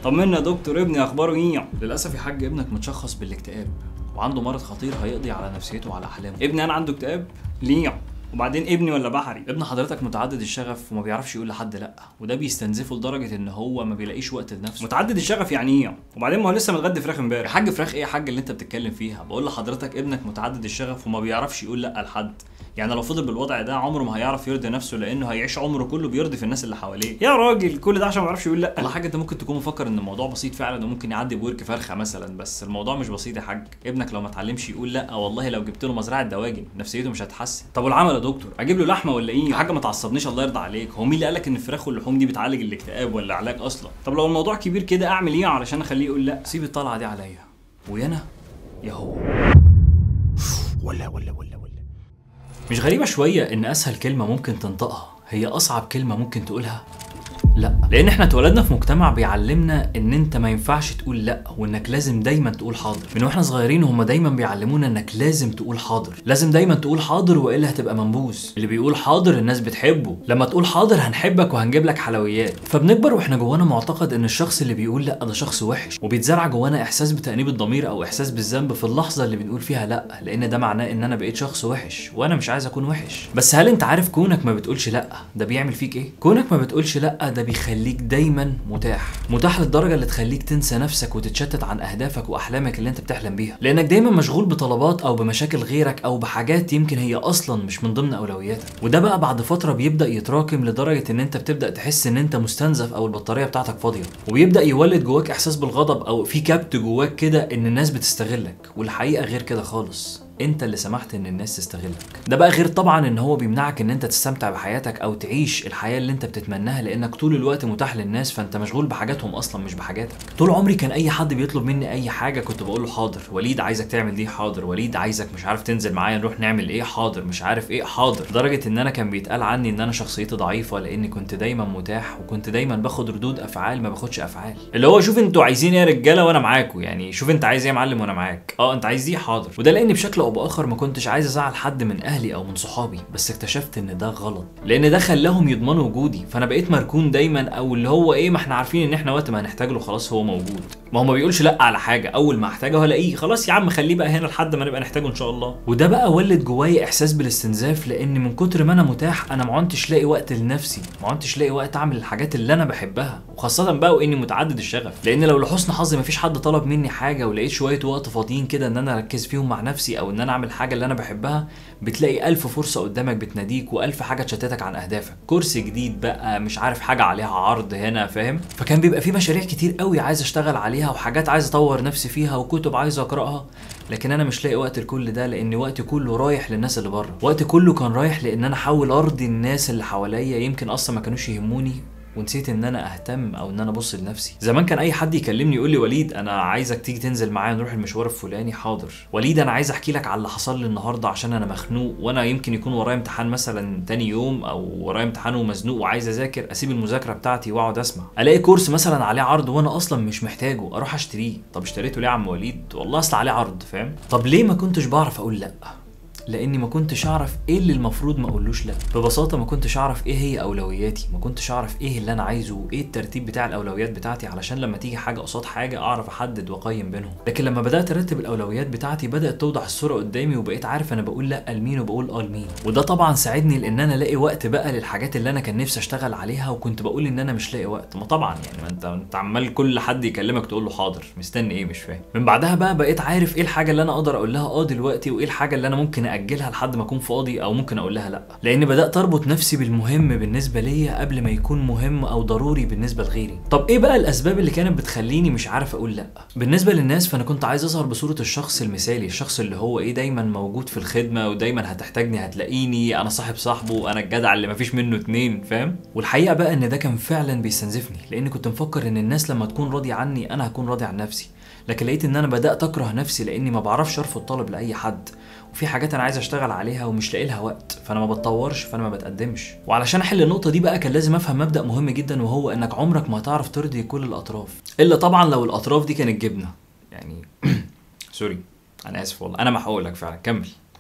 طمنا يا دكتور ابني اخباره ايه للاسف يا حاج ابنك متشخص بالاكتئاب وعنده مرض خطير هيقضي على نفسيته وعلى احلامه ابني انا عنده اكتئاب ليه وبعدين ابني ولا بحري ابن حضرتك متعدد الشغف وما بيعرفش يقول لحد لا وده بيستنزفه لدرجه ان هو ما بيلاقيش وقت لنفسه متعدد الشغف يعني ايه وبعدين ما هو لسه متغدي فراخ يا امبارح حاج فراخ ايه يا حاج اللي انت بتتكلم فيها بقول لحضرتك ابنك متعدد الشغف وما بيعرفش يقول لا لحد يعني لو فضل بالوضع ده عمره ما هيعرف يرضي نفسه لانه هيعيش عمره كله بيرضي في الناس اللي حواليه يا راجل كل ده عشان ما يعرفش يقول لا والله حاجه انت ممكن تكون مفكر ان الموضوع بسيط فعلا وممكن يعدي بورك فرخه مثلا بس الموضوع مش بسيط يا حاج ابنك لو ما اتعلمش يقول لا والله لو جبت له مزرعه دواجن نفسيته مش هتتحسن طب والعمل يا دكتور اجيب له لحمه ولا ايه حاجه ما تعصبنيش الله يرضى عليك هو مين اللي قالك ان الفراخ واللحوم دي بتعالج الاكتئاب ولا علاج اصلا طب لو الموضوع كبير كده اعمل ايه علشان اخليه يقول لا سيب الطلعه دي عليا ويا انا يا هو ولا ولا ولا ولا مش غريبة شوية إن أسهل كلمة ممكن تنطقها هي أصعب كلمة ممكن تقولها؟ لا لأن إحنا اتولدنا في مجتمع بيعلمنا إن أنت ما ينفعش تقول لا وإنك لازم دايما تقول حاضر من وإحنا صغيرين هما دايما بيعلمونا إنك لازم تقول حاضر لازم دايما تقول حاضر وإلا هتبقى منبوذ اللي بيقول حاضر الناس بتحبه لما تقول حاضر هنحبك وهنجيب لك حلويات فبنكبر وإحنا جوانا معتقد إن الشخص اللي بيقول لا ده شخص وحش وبيتزرع جوانا إحساس بتأنيب الضمير أو إحساس بالذنب في اللحظة اللي بنقول فيها لا لأن ده معناه إن أنا بقيت شخص وحش وأنا مش عايز أكون وحش بس هل أنت عارف كونك ما بتقولش لا ده بيعمل فيك إيه؟ كونك ما بتقولش لا ده بيخليك دايما متاح متاح للدرجة اللي تخليك تنسى نفسك وتتشتت عن أهدافك وأحلامك اللي أنت بتحلم بيها لأنك دايما مشغول بطلبات أو بمشاكل غيرك أو بحاجات يمكن هي أصلا مش من ضمن أولوياتك وده بقى بعد فترة بيبدأ يتراكم لدرجة إن أنت بتبدأ تحس إن أنت مستنزف أو البطارية بتاعتك فاضية وبيبدأ يولد جواك إحساس بالغضب أو في كبت جواك كده إن الناس بتستغلك والحقيقة غير كده خالص انت اللي سمحت ان الناس تستغلك ده بقى غير طبعا ان هو بيمنعك ان انت تستمتع بحياتك او تعيش الحياه اللي انت بتتمناها لانك طول الوقت متاح للناس فانت مشغول بحاجاتهم اصلا مش بحاجاتك طول عمري كان اي حد بيطلب مني اي حاجه كنت بقول له حاضر وليد عايزك تعمل دي حاضر وليد عايزك مش عارف تنزل معايا نروح نعمل ايه حاضر مش عارف ايه حاضر لدرجه ان انا كان بيتقال عني ان انا شخصيتي ضعيفه لاني كنت دايما متاح وكنت دايما باخد ردود افعال ما باخدش افعال اللي هو شوف انتوا عايزين ايه يا رجاله وانا معاكم يعني شوف انت عايز ايه يا معلم وانا معاك اه انت عايز دي حاضر وده لاني بشكل او باخر ما كنتش عايز ازعل حد من اهلي او من صحابي بس اكتشفت ان ده غلط لان ده خلاهم يضمنوا وجودي فانا بقيت مركون دايما او اللي هو ايه ما احنا عارفين ان احنا وقت ما هنحتاج له خلاص هو موجود ما هو ما بيقولش لا على حاجه اول ما احتاجه هلاقيه خلاص يا عم خليه بقى هنا لحد ما نبقى نحتاجه ان شاء الله وده بقى ولد جوايا احساس بالاستنزاف لان من كتر ما انا متاح انا ما عدتش لاقي وقت لنفسي ما عدتش لاقي وقت اعمل الحاجات اللي انا بحبها وخاصه بقى واني متعدد الشغف لان لو لحسن حظي مفيش حد طلب مني حاجه ولقيت شويه وقت فاضيين كده ان انا اركز فيهم مع نفسي او ان انا اعمل حاجه اللي انا بحبها بتلاقي ألف فرصة قدامك بتناديك وألف حاجة تشتتك عن أهدافك كورس جديد بقى مش عارف حاجة عليها عرض هنا فاهم فكان بيبقى في مشاريع كتير قوي عايز أشتغل عليها وحاجات عايز أطور نفسي فيها وكتب عايز أقرأها لكن أنا مش لاقي وقت لكل ده لأن وقتي كله رايح للناس اللي بره وقتي كله كان رايح لأن أنا أحاول أرضي الناس اللي حواليا يمكن أصلا ما كانوش يهموني ونسيت ان انا اهتم او ان انا ابص لنفسي زمان كان اي حد يكلمني يقول لي وليد انا عايزك تيجي تنزل معايا نروح المشوار الفلاني حاضر وليد انا عايز احكي لك على اللي حصل لي النهارده عشان انا مخنوق وانا يمكن يكون ورايا امتحان مثلا تاني يوم او ورايا امتحان ومزنوق وعايز اذاكر اسيب المذاكره بتاعتي واقعد اسمع الاقي كورس مثلا عليه عرض وانا اصلا مش محتاجه اروح اشتريه طب اشتريته ليه يا عم وليد والله اصل عليه عرض فاهم طب ليه ما كنتش بعرف اقول لا لاني ما كنتش اعرف ايه اللي المفروض ما اقولوش لا ببساطه ما كنتش اعرف ايه هي اولوياتي ما كنتش اعرف ايه اللي انا عايزه وايه الترتيب بتاع الاولويات بتاعتي علشان لما تيجي حاجه قصاد حاجه اعرف احدد واقيم بينهم لكن لما بدات ارتب الاولويات بتاعتي بدات توضح الصوره قدامي وبقيت عارف انا بقول لا لمين وبقول اه لمين وده طبعا ساعدني لان انا الاقي وقت بقى للحاجات اللي انا كان نفسي اشتغل عليها وكنت بقول ان انا مش لاقي وقت ما طبعا يعني ما انت انت عمال كل حد يكلمك تقول له حاضر مستني ايه مش فاهم من بعدها بقى بقيت عارف ايه الحاجه اللي انا اقدر اقول لها اه دلوقتي وايه الحاجه اللي انا ممكن اجلها لحد ما اكون فاضي او ممكن اقول لها لا لان بدات اربط نفسي بالمهم بالنسبه ليا قبل ما يكون مهم او ضروري بالنسبه لغيري طب ايه بقى الاسباب اللي كانت بتخليني مش عارف اقول لا بالنسبه للناس فانا كنت عايز اظهر بصوره الشخص المثالي الشخص اللي هو ايه دايما موجود في الخدمه ودايما هتحتاجني هتلاقيني انا صاحب صاحبه انا الجدع اللي مفيش منه اتنين فاهم والحقيقه بقى ان ده كان فعلا بيستنزفني لان كنت مفكر ان الناس لما تكون راضيه عني انا هكون راضي عن نفسي لكن لقيت ان انا بدات اكره نفسي لاني ما بعرفش ارفض طلب لاي حد وفي حاجات انا عايز اشتغل عليها ومش لاقي لها وقت فانا ما بتطورش فانا ما بتقدمش وعلشان احل النقطه دي بقى كان لازم افهم مبدا مهم جدا وهو انك عمرك ما هتعرف ترضي كل الاطراف الا طبعا لو الاطراف دي كانت جبنه يعني سوري انا اسف والله انا محقوق لك فعلا كمل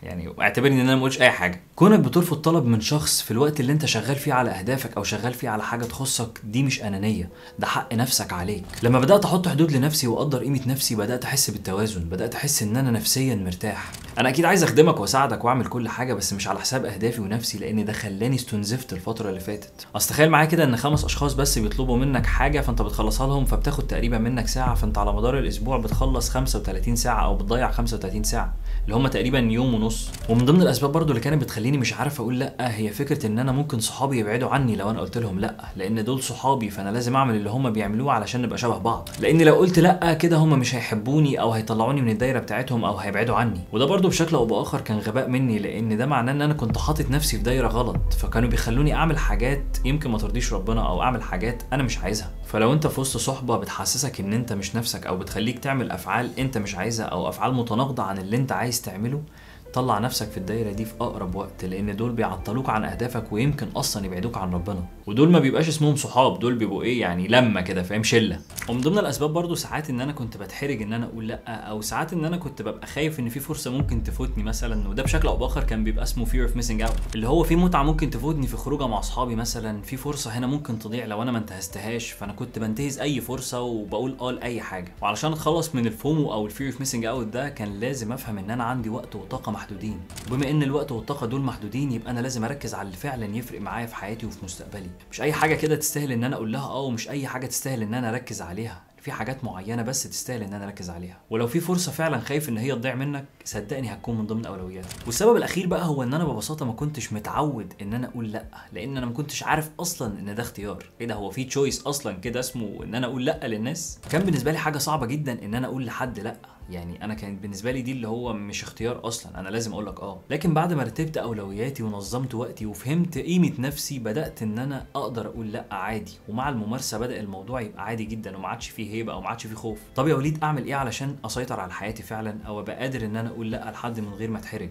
يعني اعتبرني ان انا ما قلتش اي حاجه كونك بترفض طلب من شخص في الوقت اللي انت شغال فيه على اهدافك او شغال فيه على حاجه تخصك دي مش انانيه ده حق نفسك عليك لما بدات احط حدود لنفسي واقدر قيمه نفسي بدات احس بالتوازن بدات احس ان انا نفسيا مرتاح انا اكيد عايز اخدمك واساعدك واعمل كل حاجه بس مش على حساب اهدافي ونفسي لان ده خلاني استنزفت الفتره اللي فاتت اصل تخيل معايا كده ان خمس اشخاص بس بيطلبوا منك حاجه فانت بتخلصها لهم فبتاخد تقريبا منك ساعه فانت على مدار الاسبوع بتخلص 35 ساعه او بتضيع 35 ساعه اللي هم تقريبا يوم ونص ومن ضمن الاسباب برضو اللي كانت بتخليني مش عارف اقول لا هي فكره ان انا ممكن صحابي يبعدوا عني لو انا قلت لهم لا لان دول صحابي فانا لازم اعمل اللي هم بيعملوه علشان نبقى شبه بعض لان لو قلت لا كده هم مش هيحبوني او هيطلعوني من الدايره بتاعتهم او هيبعدوا عني وده برضو بشكل او باخر كان غباء مني لان ده معناه ان انا كنت حاطط نفسي في دايره غلط فكانوا بيخلوني اعمل حاجات يمكن ما ترضيش ربنا او اعمل حاجات انا مش عايزها فلو انت في وسط صحبه بتحسسك ان انت مش نفسك او بتخليك تعمل افعال انت مش عايزها او افعال متناقضه عن اللي انت عايز تعمله طلع نفسك في الدايره دي في اقرب وقت لان دول بيعطلوك عن اهدافك ويمكن اصلا يبعدوك عن ربنا ودول ما بيبقاش اسمهم صحاب دول بيبقوا ايه يعني لما كده فاهم شله ومن ضمن الاسباب برضو ساعات ان انا كنت بتحرج ان انا اقول لا او ساعات ان انا كنت ببقى خايف ان في فرصه ممكن تفوتني مثلا وده بشكل او باخر كان بيبقى اسمه fear of missing out اللي هو في متعه ممكن تفوتني في خروجه مع اصحابي مثلا في فرصه هنا ممكن تضيع لو انا ما انتهزتهاش فانا كنت بنتهز اي فرصه وبقول اه لاي حاجه وعلشان اتخلص من الفومو او الفير اوف ميسنج اوت ده كان لازم افهم ان انا عندي وقت وطاقه محدودين وبما ان الوقت والطاقه دول محدودين يبقى انا لازم اركز على اللي فعلا يفرق معايا في حياتي وفي مستقبلي مش اي حاجه كده تستاهل ان انا اقول لها اه ومش اي حاجه تستاهل ان انا اركز عليها في حاجات معينه بس تستاهل ان انا اركز عليها ولو في فرصه فعلا خايف ان هي تضيع منك صدقني هتكون من ضمن اولوياتك والسبب الاخير بقى هو ان انا ببساطه ما كنتش متعود ان انا اقول لا لان انا ما كنتش عارف اصلا ان ده اختيار ايه ده هو في تشويس اصلا كده اسمه ان انا اقول لا للناس كان بالنسبه لي حاجه صعبه جدا ان انا اقول لحد لا يعني انا كانت بالنسبه لي دي اللي هو مش اختيار اصلا انا لازم اقول لك اه لكن بعد ما رتبت اولوياتي ونظمت وقتي وفهمت قيمه نفسي بدات ان انا اقدر اقول لا عادي ومع الممارسه بدا الموضوع يبقى عادي جدا وما عادش فيه هيبه او ما عادش فيه خوف طب يا وليد اعمل ايه علشان اسيطر على حياتي فعلا او ابقى قادر ان انا اقول لا لحد من غير ما اتحرج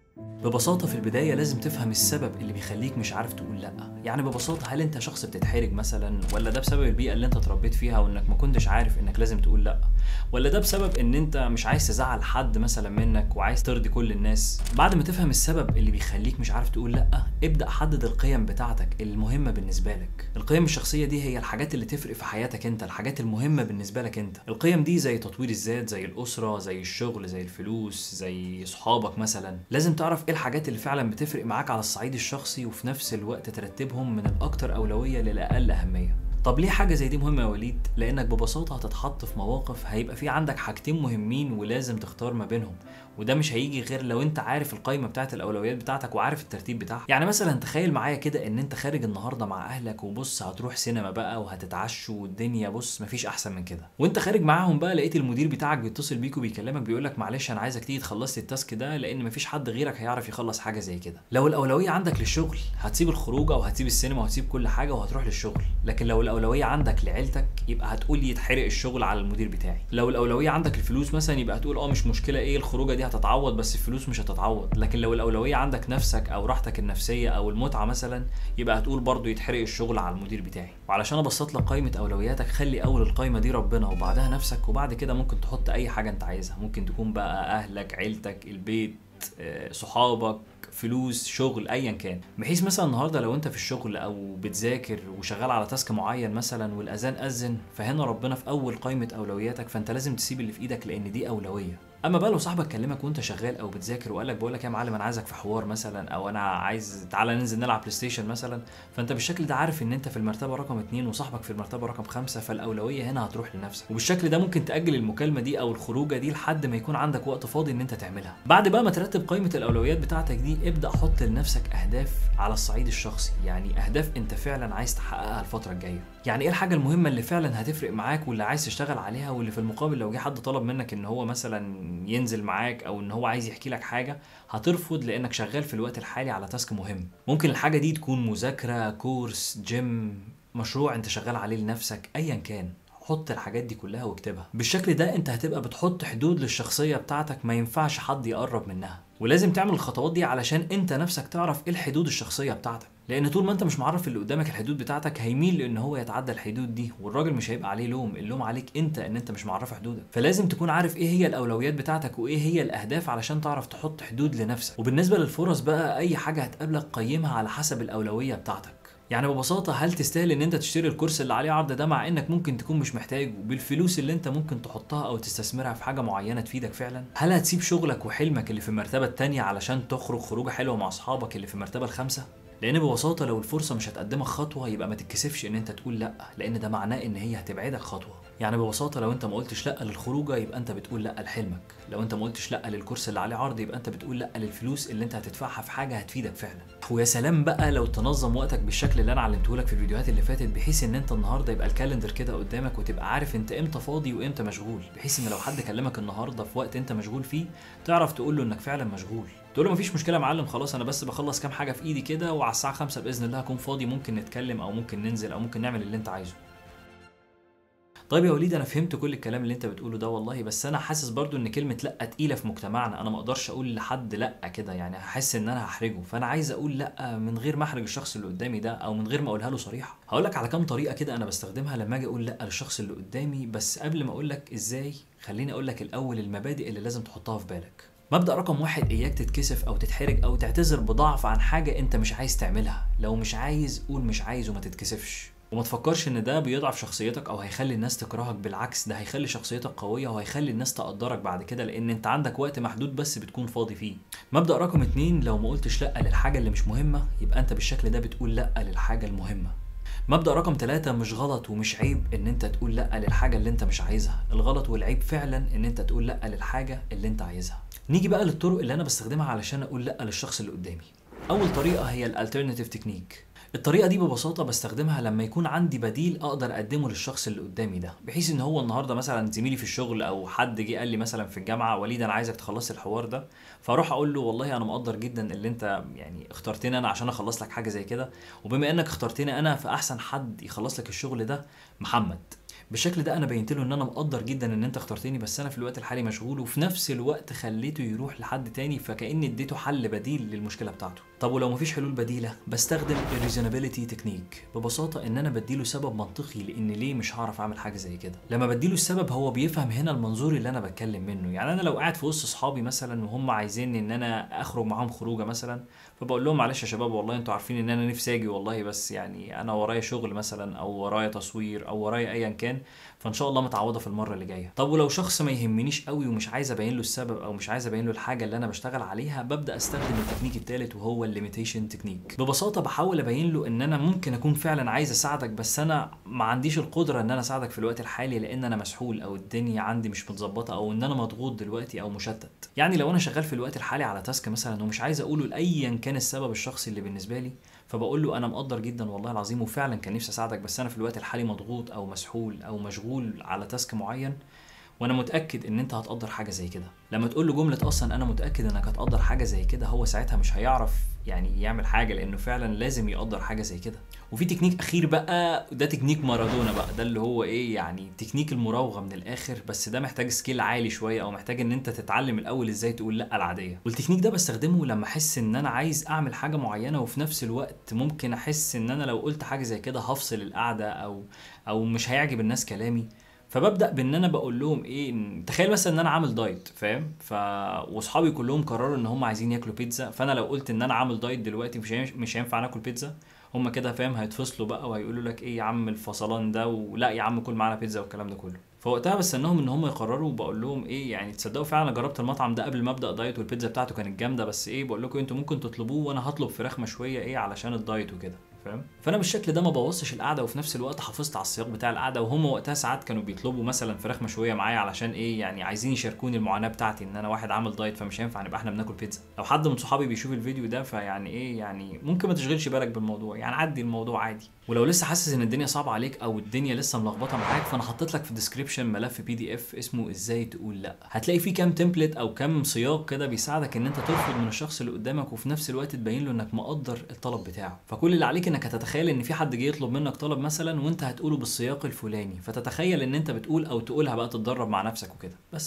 ببساطة في البداية لازم تفهم السبب اللي بيخليك مش عارف تقول لأ يعني ببساطة هل أنت شخص بتتحرج مثلا ولا ده بسبب البيئة اللي أنت اتربيت فيها وإنك ما كنتش عارف إنك لازم تقول لأ ولا ده بسبب إن أنت مش عايز تزعل حد مثلا منك وعايز ترضي كل الناس بعد ما تفهم السبب اللي بيخليك مش عارف تقول لأ ابدأ حدد القيم بتاعتك المهمة بالنسبة لك القيم الشخصية دي هي الحاجات اللي تفرق في حياتك أنت الحاجات المهمة بالنسبة لك أنت القيم دي زي تطوير الذات زي الأسرة زي الشغل زي الفلوس زي صحابك مثلا لازم تعرف إيه الحاجات اللي فعلا بتفرق معاك على الصعيد الشخصي وفي نفس الوقت ترتبهم من الأكثر أولوية للأقل أهمية طب ليه حاجة زي دي مهمة يا وليد؟ لأنك ببساطة هتتحط في مواقف هيبقى في عندك حاجتين مهمين ولازم تختار ما بينهم وده مش هيجي غير لو انت عارف القائمه بتاعت الاولويات بتاعتك وعارف الترتيب بتاعها يعني مثلا تخيل معايا كده ان انت خارج النهارده مع اهلك وبص هتروح سينما بقى وهتتعشوا والدنيا بص مفيش احسن من كده وانت خارج معاهم بقى لقيت المدير بتاعك بيتصل بيك وبيكلمك بيقول لك معلش انا عايزك تيجي تخلص لي التاسك ده لان مفيش حد غيرك هيعرف يخلص حاجه زي كده لو الاولويه عندك للشغل هتسيب الخروجه وهتسيب السينما وهتسيب كل حاجه وهتروح للشغل لكن لو الاولويه عندك لعيلتك يبقى هتقول لي يتحرق الشغل على المدير بتاعي لو الاولويه عندك الفلوس مثلا يبقى هتقول اه مش مشكله ايه الخروجه دي هتتعوض بس الفلوس مش هتتعوض لكن لو الاولويه عندك نفسك او راحتك النفسيه او المتعه مثلا يبقى هتقول برضو يتحرق الشغل على المدير بتاعي وعلشان ابسط لك قائمه اولوياتك خلي اول القائمه دي ربنا وبعدها نفسك وبعد كده ممكن تحط اي حاجه انت عايزها ممكن تكون بقى اهلك عيلتك البيت آه، صحابك فلوس شغل ايا كان بحيث مثلا النهارده لو انت في الشغل او بتذاكر وشغال على تاسك معين مثلا والاذان اذن فهنا ربنا في اول قائمه اولوياتك فانت لازم تسيب اللي في ايدك لان دي اولويه اما بقى لو صاحبك كلمك وانت شغال او بتذاكر وقال لك بقول لك يا معلم انا عايزك في حوار مثلا او انا عايز تعالى ننزل نلعب بلاي ستيشن مثلا فانت بالشكل ده عارف ان انت في المرتبه رقم اتنين وصاحبك في المرتبه رقم خمسة فالاولويه هنا هتروح لنفسك وبالشكل ده ممكن تاجل المكالمه دي او الخروجه دي لحد ما يكون عندك وقت فاضي ان انت تعملها بعد بقى ما ترتب قائمه الاولويات بتاعتك دي ابدا حط لنفسك اهداف على الصعيد الشخصي يعني اهداف انت فعلا عايز تحققها الفتره الجايه يعني ايه الحاجه المهمه اللي فعلا هتفرق معاك واللي عايز تشتغل عليها واللي في المقابل لو جه حد طلب منك ان هو مثلا ينزل معاك او ان هو عايز يحكي لك حاجه هترفض لانك شغال في الوقت الحالي على تاسك مهم ممكن الحاجه دي تكون مذاكره كورس جيم مشروع انت شغال عليه لنفسك ايا كان حط الحاجات دي كلها واكتبها بالشكل ده انت هتبقى بتحط حدود للشخصيه بتاعتك ما ينفعش حد يقرب منها ولازم تعمل الخطوات دي علشان انت نفسك تعرف ايه الحدود الشخصيه بتاعتك لان طول ما انت مش معرف اللي قدامك الحدود بتاعتك هيميل لان هو يتعدى الحدود دي والراجل مش هيبقى عليه لوم اللوم عليك انت ان انت مش معرف حدودك فلازم تكون عارف ايه هي الاولويات بتاعتك وايه هي الاهداف علشان تعرف تحط حدود لنفسك وبالنسبه للفرص بقى اي حاجه هتقابلك قيمها على حسب الاولويه بتاعتك يعني ببساطة هل تستاهل ان انت تشتري الكورس اللي عليه عرض ده مع انك ممكن تكون مش محتاجه بالفلوس اللي انت ممكن تحطها او تستثمرها في حاجة معينة تفيدك فعلا؟ هل هتسيب شغلك وحلمك اللي في المرتبة التانية علشان تخرج خروجة حلوة مع اصحابك اللي في المرتبة الخامسة؟ لان ببساطة لو الفرصة مش هتقدمك خطوة يبقى ما تتكسفش ان انت تقول لا لان ده معناه ان هي هتبعدك خطوة يعني ببساطة لو انت ما قلتش لا للخروجة يبقى انت بتقول لا لحلمك لو انت ما قلتش لا للكورس اللي عليه عرض يبقى انت بتقول لا للفلوس اللي انت هتدفعها في حاجة هتفيدك فعلا ويا سلام بقى لو تنظم وقتك بالشكل اللي انا علمته لك في الفيديوهات اللي فاتت بحيث ان انت النهارده يبقى الكالندر كده قدامك وتبقى عارف انت امتى فاضي وامتى مشغول بحيث ان لو حد كلمك النهارده في وقت انت مشغول فيه تعرف تقول له انك فعلا مشغول تقول له مفيش مشكله يا معلم خلاص انا بس بخلص كام حاجه في ايدي كده وعلى الساعه 5 باذن الله هكون فاضي ممكن نتكلم او ممكن ننزل او ممكن نعمل اللي انت عايزه طيب يا وليد انا فهمت كل الكلام اللي انت بتقوله ده والله بس انا حاسس برضو ان كلمه لا تقيله في مجتمعنا انا ما اقدرش اقول لحد لا كده يعني هحس ان انا هحرجه فانا عايز اقول لا من غير ما احرج الشخص اللي قدامي ده او من غير ما اقولها له صريحه هقول لك على كام طريقه كده انا بستخدمها لما اجي اقول لا للشخص اللي قدامي بس قبل ما اقول لك ازاي خليني اقول لك الاول المبادئ اللي لازم تحطها في بالك مبدأ رقم واحد إياك تتكسف أو تتحرج أو تعتذر بضعف عن حاجة أنت مش عايز تعملها لو مش عايز قول مش عايز وما تتكسفش وما تفكرش ان ده بيضعف شخصيتك او هيخلي الناس تكرهك بالعكس ده هيخلي شخصيتك قويه وهيخلي الناس تقدرك بعد كده لان انت عندك وقت محدود بس بتكون فاضي فيه مبدا رقم اتنين لو ما قلتش لا للحاجه اللي مش مهمه يبقى انت بالشكل ده بتقول لا للحاجه المهمه مبدأ رقم ثلاثة مش غلط ومش عيب ان انت تقول لا للحاجة اللي انت مش عايزها الغلط والعيب فعلا ان انت تقول لا للحاجة اللي انت عايزها نيجي بقى للطرق اللي انا بستخدمها علشان اقول لا للشخص اللي قدامي اول طريقة هي الالترناتيف تكنيك الطريقة دي ببساطة بستخدمها لما يكون عندي بديل أقدر أقدمه للشخص اللي قدامي ده، بحيث إن هو النهاردة مثلا زميلي في الشغل أو حد جه قال لي مثلا في الجامعة وليد أنا عايزك تخلص لي الحوار ده، فأروح أقول له والله أنا مقدر جدا اللي أنت يعني اخترتني أنا عشان أخلص لك حاجة زي كده، وبما إنك اخترتني أنا فأحسن حد يخلص لك الشغل ده محمد. بالشكل ده انا بينت له ان انا مقدر جدا ان انت اخترتني بس انا في الوقت الحالي مشغول وفي نفس الوقت خليته يروح لحد تاني فكاني اديته حل بديل للمشكله بتاعته طب ولو مفيش حلول بديله بستخدم الريزونابيلتي تكنيك ببساطه ان انا بديله سبب منطقي لان ليه مش هعرف اعمل حاجه زي كده لما بديله السبب هو بيفهم هنا المنظور اللي انا بتكلم منه يعني انا لو قاعد في وسط اصحابي مثلا وهم عايزين ان انا اخرج معاهم خروجه مثلا فبقول لهم معلش يا شباب والله انتوا عارفين ان انا نفسي اجي والله بس يعني انا ورايا شغل مثلا او ورايا تصوير او ورايا ايا كان فان شاء الله متعوضه في المره اللي جايه طب ولو شخص ما يهمنيش قوي ومش عايز ابين له السبب او مش عايز ابين له الحاجه اللي انا بشتغل عليها ببدا استخدم التكنيك الثالث وهو الليميتيشن تكنيك ببساطه بحاول ابين له ان انا ممكن اكون فعلا عايز اساعدك بس انا ما عنديش القدره ان انا اساعدك في الوقت الحالي لان انا مسحول او الدنيا عندي مش متظبطه او ان انا مضغوط دلوقتي او مشتت يعني لو انا شغال في الوقت الحالي على تاسك مثلا ومش عايز اقوله لايا كان السبب الشخصي اللي بالنسبه لي فبقول له انا مقدر جدا والله العظيم وفعلا كان نفسي اساعدك بس انا في الوقت الحالي مضغوط او مسحول او مشغول على تاسك معين وانا متاكد ان انت هتقدر حاجه زي كده لما تقول له جمله اصلا انا متاكد انك هتقدر حاجه زي كده هو ساعتها مش هيعرف يعني يعمل حاجه لانه فعلا لازم يقدر حاجه زي كده وفي تكنيك اخير بقى ده تكنيك مارادونا بقى ده اللي هو ايه يعني تكنيك المراوغه من الاخر بس ده محتاج سكيل عالي شويه او محتاج ان انت تتعلم الاول ازاي تقول لا العاديه والتكنيك ده بستخدمه لما احس ان انا عايز اعمل حاجه معينه وفي نفس الوقت ممكن احس ان انا لو قلت حاجه زي كده هفصل القعده او او مش هيعجب الناس كلامي فببدا بان انا بقول لهم ايه إن- تخيل مثلا ان انا عامل دايت فاهم ف واصحابي كلهم قرروا ان هم عايزين ياكلوا بيتزا فانا لو قلت ان انا عامل دايت دلوقتي مش هينفع- مش هينفع ناكل بيتزا هم كده فاهم هيتفصلوا بقى وهيقولوا لك ايه يا عم الفصلان ده ولا يا عم كل معانا بيتزا والكلام ده كله فوقتها بستناهم ان هم يقرروا وبقول لهم ايه يعني تصدقوا فعلا أنا جربت المطعم ده قبل ما ابدا دايت والبيتزا بتاعته كانت جامده بس ايه بقول لكم انتوا ممكن تطلبوه وانا هطلب فراخ مشويه ايه علشان الدايت وكده فاهم فانا بالشكل ده ما بوظش القعده وفي نفس الوقت حافظت على السياق بتاع القعده وهم وقتها ساعات كانوا بيطلبوا مثلا فراخ مشويه معايا علشان ايه يعني عايزين يشاركوني المعاناه بتاعتي ان انا واحد عامل دايت فمش هينفع نبقى احنا بناكل بيتزا لو حد من صحابي بيشوف الفيديو ده فيعني ايه يعني ممكن ما تشغلش بالك بالموضوع يعني عدي الموضوع عادي ولو لسه حاسس ان الدنيا صعبه عليك او الدنيا لسه ملخبطه معاك فانا حطيت لك في الديسكربشن ملف بي دي اف اسمه ازاي تقول لا هتلاقي فيه كام تمبلت او كام سياق كده بيساعدك ان انت ترفض من الشخص اللي قدامك وفي نفس الوقت تبين له انك مقدر الطلب بتاعه فكل اللي عليك انك هتتخيل ان في حد جه يطلب منك طلب مثلا وانت هتقوله بالسياق الفلاني فتتخيل ان انت بتقول او تقولها بقى تتدرب مع نفسك وكده بس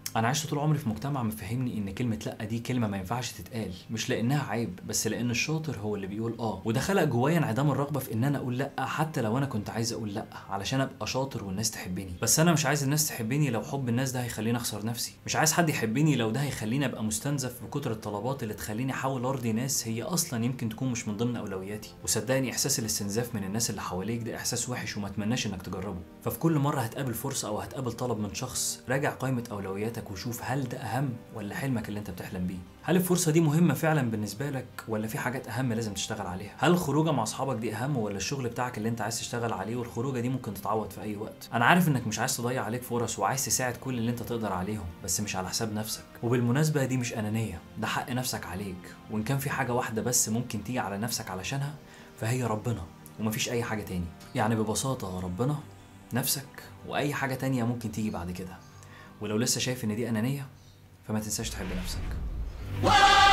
انا عشت طول عمري في مجتمع مفهمني ان كلمه لا دي كلمه ما ينفعش تتقال مش لانها عيب بس لان الشاطر هو اللي بيقول اه وده خلق جوايا انعدام الرغبه في ان انا اقول لا حتى لو انا كنت عايز اقول لا علشان ابقى شاطر والناس تحبني بس انا مش عايز الناس تحبني لو حب الناس ده هيخليني اخسر نفسي مش عايز حد يحبني لو ده هيخليني ابقى مستنزف بكتر الطلبات اللي تخليني احاول ارضي ناس هي اصلا يمكن تكون مش من ضمن اولوياتي وصدقني احساس الاستنزاف من الناس اللي حواليك ده احساس وحش وما اتمناش انك تجربه ففي كل مره هتقابل فرصه او هتقابل طلب من شخص راجع قائمه اولوياتك وشوف هل ده اهم ولا حلمك اللي انت بتحلم بيه هل الفرصه دي مهمه فعلا بالنسبه لك ولا في حاجات اهم لازم تشتغل عليها هل الخروجه مع اصحابك دي اهم ولا الشغل بتاعك اللي انت عايز تشتغل عليه والخروجه دي ممكن تتعوض في اي وقت انا عارف انك مش عايز تضيع عليك فرص وعايز تساعد كل اللي انت تقدر عليهم بس مش على حساب نفسك وبالمناسبه دي مش انانيه ده حق نفسك عليك وان كان في حاجه واحده بس ممكن تيجي على نفسك علشانها فهي ربنا ومفيش اي حاجه تاني يعني ببساطه ربنا نفسك واي حاجه تانية ممكن تيجي بعد كده ولو لسه شايف ان دي انانيه فما تنساش تحب نفسك